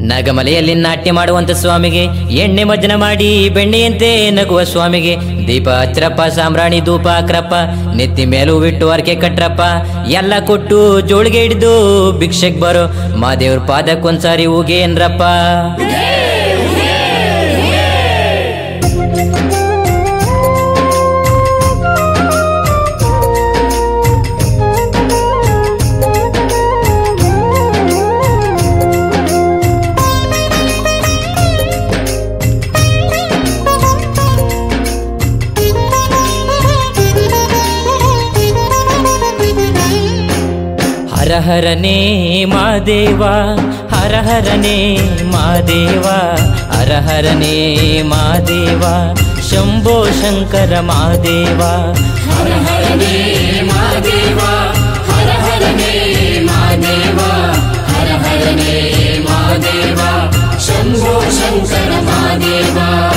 ನಗಮಲೆಯಲ್ಲಿ ನಾಟ್ಯ ಮಾಡುವಂತ ಸ್ವಾಮಿಗೆ ಎಣ್ಣೆ ಮಜ್ಜನ ಮಾಡಿ ಬೆಣ್ಣೆಯಂತೆ ನಗುವ ಸ್ವಾಮಿಗೆ ದೀಪ ಹಚ್ರಪ್ಪ ಸಾಂಬ್ರಾಣಿ ಧೂಪ ಹಾಕ್ರಪ್ಪ ನೆತ್ತಿ ಮೇಲೂ ಬಿಟ್ಟು ಅರ್ಕೆ ಕಟ್ರಪ್ಪ ಎಲ್ಲ ಕೊಟ್ಟು ಜೋಳಿಗೆ ಹಿಡಿದು ಭಿಕ್ಷೆಗ್ ಬರೋ ಮಾದೇವ್ರ ಪಾದಕ್ಕೊಂದ್ಸಾರಿ ಹೂಗೆ ಏನ್ರಪ್ಪ ಹರ ಹರನೇ ಮಾದೇವ ಹರ ಹರನೇ ಮಾದೇವ ಹರ ಹರನೇ ಮಾದೇವ ಶಂಭೋ ಶಂಕರ ಮಾದೇವ ಹರ ಹರನೇ ಮಾದೇವ ಹರ ಹರನೇ ಮಾದೇವ ಹರ ಹರನೇ ಮಾದೇವ ಶಂಭೋ ಶಂಕರ ಮಾದೇವ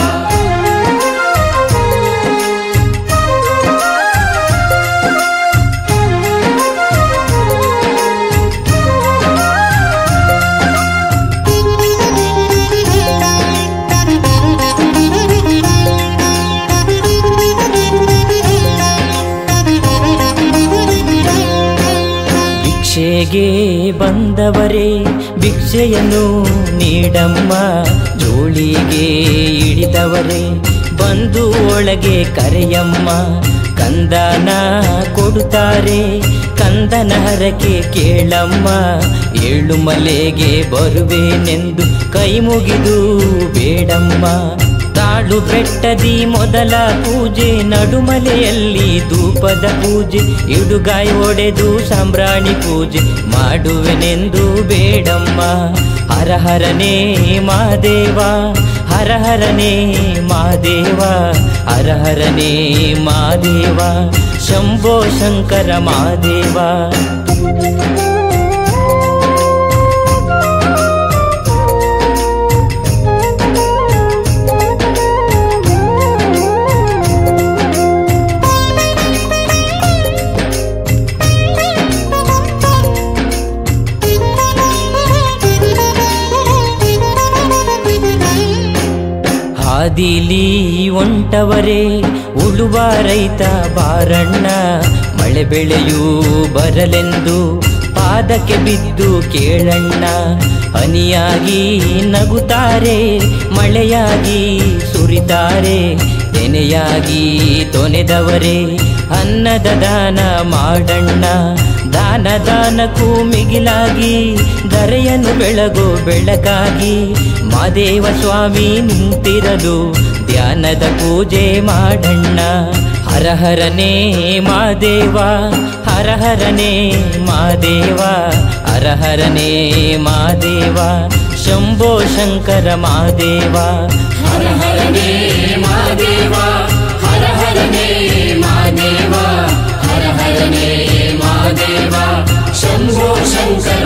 ಭಿಕ್ಷೆಗೆ ಬಂದವರೇ ಭಿಕ್ಷೆಯನ್ನು ನೀಡಮ್ಮ ಜೋಳಿಗೆ ಹಿಡಿದವರೇ ಬಂದು ಒಳಗೆ ಕರೆಯಮ್ಮ ಕಂದನ ಕೊಡುತ್ತಾರೆ ಕಂದನ ಹರಕೆ ಕೇಳಮ್ಮ ಏಳು ಮಲೆಗೆ ಬರುವೆನೆಂದು ಕೈ ಮುಗಿದು ಬೇಡಮ್ಮ ತಾಳು ಬೆಟ್ಟದಿ ಮೊದಲ ಪೂಜೆ ನಡುಮಲೆಯಲ್ಲಿ ಧೂಪದ ಪೂಜೆ ಇಡುಗಾಯಿ ಒಡೆದು ಸಾಂಬ್ರಾಣಿ ಪೂಜೆ ಮಾಡುವೆನೆಂದು ಬೇಡಮ್ಮ ಹರ ಹರನೇ ಮಾದೇವ ಹರ ಹರನೇ ಮಾದೇವ ಹರ ಹರನೇ ಮಾದೇವ ಶಂಭೋ ಶಂಕರ ಮಾದೇವ ಹಾದಿಲಿ ಒಂಟವರೇ ಉಳುವ ರೈತ ಬಾರಣ್ಣ ಮಳೆ ಬೆಳೆಯೂ ಬರಲೆಂದು ಪಾದಕ್ಕೆ ಬಿದ್ದು ಕೇಳಣ್ಣ ಹನಿಯಾಗಿ ನಗುತ್ತಾರೆ ಮಳೆಯಾಗಿ ಸುರಿತಾರೆ ತೆನೆಯಾಗಿ ತೊನೆದವರೇ ಅನ್ನದ ದಾನ ಮಾಡಣ್ಣ ದಾನ ದಾನಕ್ಕೂ ಮಿಗಿಲಾಗಿ ಧರೆಯನ್ನು ಬೆಳಗು ಬೆಳಕಾಗಿ ಮಾದೇವ ಸ್ವಾಮಿ ನಿಂತಿರಲು ಧ್ಯಾನದ ಪೂಜೆ ಮಾಡಣ್ಣ ಹರ ಹರನೇ ಮಾದೇವ ಹರ ಹರನೇ ಮಾದೇವ ಹರ ಹರನೇ ಮಾದೇವ ಶಂಭೋ ಶಂಕರ ಮಾದೇವ ಹರ ಹರನೇ ಮಾದೇವ ಹರ ಹರನೇ ಮಾದೇವ ಹರ ಹರನೇ ಮಾದೇವ ಶಂಭೋ ಶಂಕರ